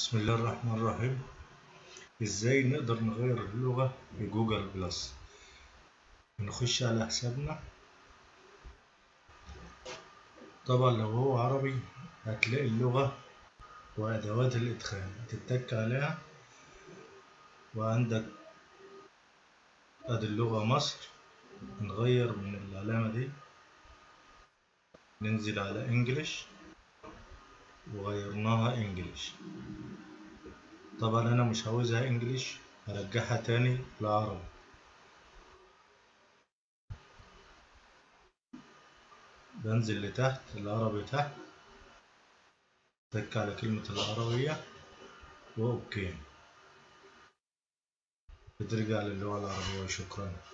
بسم الله الرحمن الرحيم ازاي نقدر نغير اللغة في جوجل بلس نخش على حسابنا طبعا لو هو عربي هتلاقي اللغة وأدوات الإدخال تتك عليها وعندك أدي اللغة مصر نغير من العلامة دي ننزل على انجلش وغيرناها انجلش طبعا انا مش عاوزها انجلش هرجعها تاني لعربي بنزل لتحت العربي تحت تك على كلمة العربية واوكي بترجع للغة العربية وشكرا